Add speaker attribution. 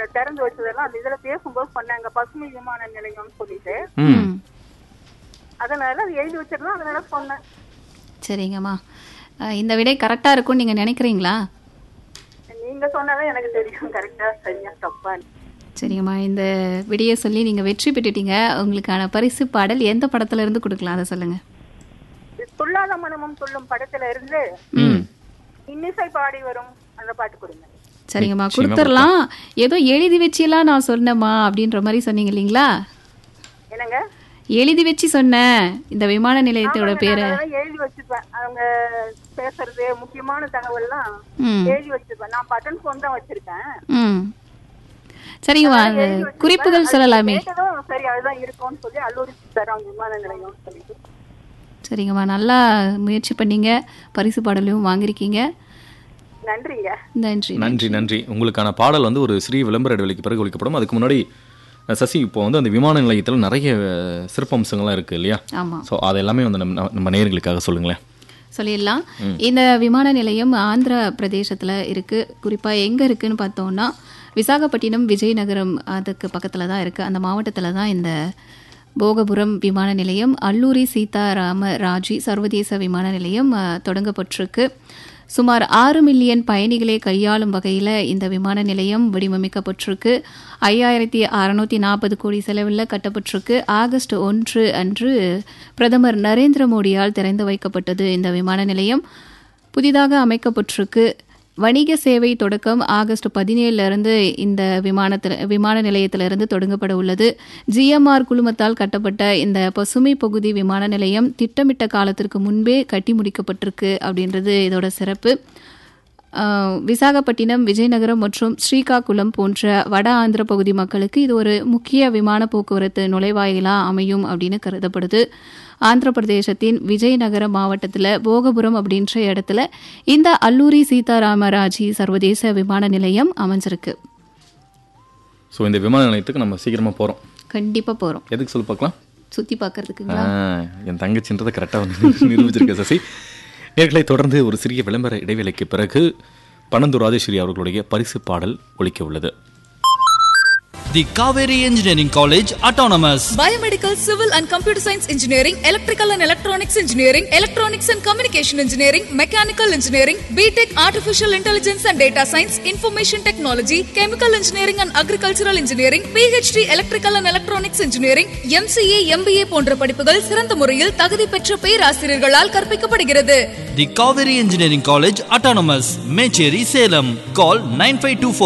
Speaker 1: திறந்து வச்சதெல்லாம் அந்த இதுல பேசும்போது சொன்னாங்க பசுமை விமான நிலையம்னு சொல்லிட்டு
Speaker 2: ம்
Speaker 1: அதனால அது எழுதி வச்சிருந்தோம் அதனால சொன்னேன்
Speaker 3: சரிங்கம்மா அஹ், இந்த விடை கரெக்டாக இருக்கும்னு நீங்கள் நினைக்கிறீங்களா
Speaker 1: நீங்க சொன்னாதான் எனக்கு தெரியும் கரெக்டா சரியா தப்பான்னு
Speaker 3: சரிங்கம்மா இந்த விடையை சொல்லி நீங்கள் வெற்றி பெற்றுட்டீங்க உங்களுக்கான பரிசு பாடல் எந்த படத்துல இருந்து கொடுக்கலாம் அதை சொல்லுங்கள்
Speaker 1: இது துள்ளாத மனமும் துள்ளும் படத்துல இருந்து
Speaker 2: ம்
Speaker 1: இன்னிசை பாடி வரும் அந்த பாட்டு கொடுங்க
Speaker 3: சரிங்கம்மா
Speaker 2: நிச்சயமா
Speaker 3: கொடுத்துடலாம் ஏதோ எழுதி வச்செல்லாம் நான் சொன்னேம்மா அப்படின்ற மாதிரி சொன்னீங்க இல்லைங்களா
Speaker 1: என்னங்க
Speaker 3: எழுதி வச்சு சொன்னேன் இந்த விமான நிலையத்தோட
Speaker 1: ஆமாங்க,
Speaker 3: பேரை
Speaker 1: நான் அதெல்லாம் எழுதி வச்சிருப்பேன் அவங்க பேசுறது முக்கியமான தகவல்லாம்
Speaker 3: ம்
Speaker 1: எழுதி வச்சிருப்பேன் நான் பட்டன் போன் தான் வச்சிருக்கேன்
Speaker 3: ம் சரிங்கம்மா அந்த
Speaker 1: எழுதி வச்சிருப்பேன்.
Speaker 3: குறிப்புகள்
Speaker 1: அது
Speaker 3: சொல்லலாமே
Speaker 1: கேட்டதும் சரி அதுதான் இருக்கும்னு சொல்லி அல்லூரி தரோம் விமான நிலையம்னு சொல்லிட்டு
Speaker 3: சரிங்கம்மா நல்லா முயற்சி பண்ணீங்க பரிசு பாடலையும் வாங்கியிருக்கீங்க
Speaker 1: நன்றிங்க
Speaker 3: நன்றி
Speaker 2: நன்றி நன்றி உங்களுக்கான பாடல் வந்து ஒரு சிறிய விளம்பர இடைவெளிக்கு பிறகு ஒழிக்கப்படும் அதுக்கு முன்னாடி அஹ், சசி இப்போ வந்து அந்த விமான நிலையத்தில் நிறைய அஹ், சிறப்பம்சங்கள்லாம் இருக்கு இல்லையா
Speaker 3: ஆமாம்
Speaker 2: ஸோ அது எல்லாமே வந்து நம்ம நம்ம நேயர்களுக்காக சொல்லுங்களேன்
Speaker 3: சொல்லிடலாம் இந்த விமான நிலையம் ஆந்திர பிரதேசத்தில் இருக்குது குறிப்பாக எங்கே இருக்குன்னு பார்த்தோம்னா விசாகப்பட்டினம் விஜயநகரம் அதுக்கு பக்கத்தில் தான் இருக்குது அந்த மாவட்டத்தில் தான் இந்த போகபுரம் விமான நிலையம் அல்லூரி சீதாராம ராஜி சர்வதேச விமான நிலையம் அஹ், தொடங்கப்பட்டிருக்கு சுமார் ஆறு மில்லியன் பயணிகளை கையாளும் வகையில் இந்த விமான நிலையம் வடிவமைக்கப்பட்டிருக்கு ஐயாயிரத்தி அறநூற்றி நாற்பது கோடி செலவில் கட்டப்பட்டிருக்கு ஆகஸ்ட் ஒன்று அன்று பிரதமர் நரேந்திர மோடியால் திறந்து வைக்கப்பட்டது இந்த விமான நிலையம் புதிதாக அமைக்கப்பட்டிருக்கு வணிக சேவை தொடக்கம் ஆகஸ்ட் பதினேழுல இருந்து இந்த விமானத்தில் விமான நிலையத்திலிருந்து தொடங்கப்பட உள்ளது ஜிஎம்ஆர் குழுமத்தால் கட்டப்பட்ட இந்த பசுமை பகுதி விமான நிலையம் திட்டமிட்ட காலத்திற்கு முன்பே கட்டி முடிக்கப்பட்டிருக்கு அப்படின்றது இதோட சிறப்பு ஆஹ், விசாகப்பட்டினம் விஜயநகரம் மற்றும் ஸ்ரீகாகுளம் போன்ற வட ஆந்திர பகுதி மக்களுக்கு இது ஒரு முக்கிய விமான போக்குவரத்து நுழைவாயிலாக அமையும் அப்படின்னு கருதப்படுது ஆந்திர பிரதேசத்தின் விஜயநகர மாவட்டத்தில் போகபுரம் அப்படின்ற இடத்துல இந்த அல்லூரி சீதாராமராஜி சர்வதேச விமான நிலையம் அமைஞ்சிருக்கு
Speaker 2: ஸோ இந்த விமான நிலையத்துக்கு நம்ம சீக்கிரமாக போகிறோம்
Speaker 3: கண்டிப்பாக போகிறோம்
Speaker 2: எதுக்கு சொல்லி பார்க்கலாம்
Speaker 3: சுற்றி பார்க்கறதுக்கு
Speaker 2: ஆ, என் தங்கச்சின்றதை கரெக்டாக வந்து நிரூபிச்சிருக்க சசி நேர்களை தொடர்ந்து ஒரு சிறிய விளம்பர இடைவேளைக்கு பிறகு பனந்தூர் ராஜேஸ்வரி அவர்களுடைய பரிசு பாடல் ஒலிக்க உள்ளது
Speaker 4: The Kaveri Engineering College Autonomous.
Speaker 5: Biomedical, Civil and Computer Science Engineering, Electrical and Electronics Engineering, Electronics and Communication Engineering, Mechanical Engineering, BTech Artificial Intelligence and Data Science, Information Technology, Chemical Engineering and Agricultural Engineering, PhD Electrical and Electronics Engineering, MCA, MBA போன்ற படிப்புகள் சிறந்த முறையில் தகுதி பெற்ற பேராசிரியர்களால் கற்பிக்கப்படுகிறது
Speaker 4: The Kaveri Engineering College Autonomous. Mecheri Salem. Call 9524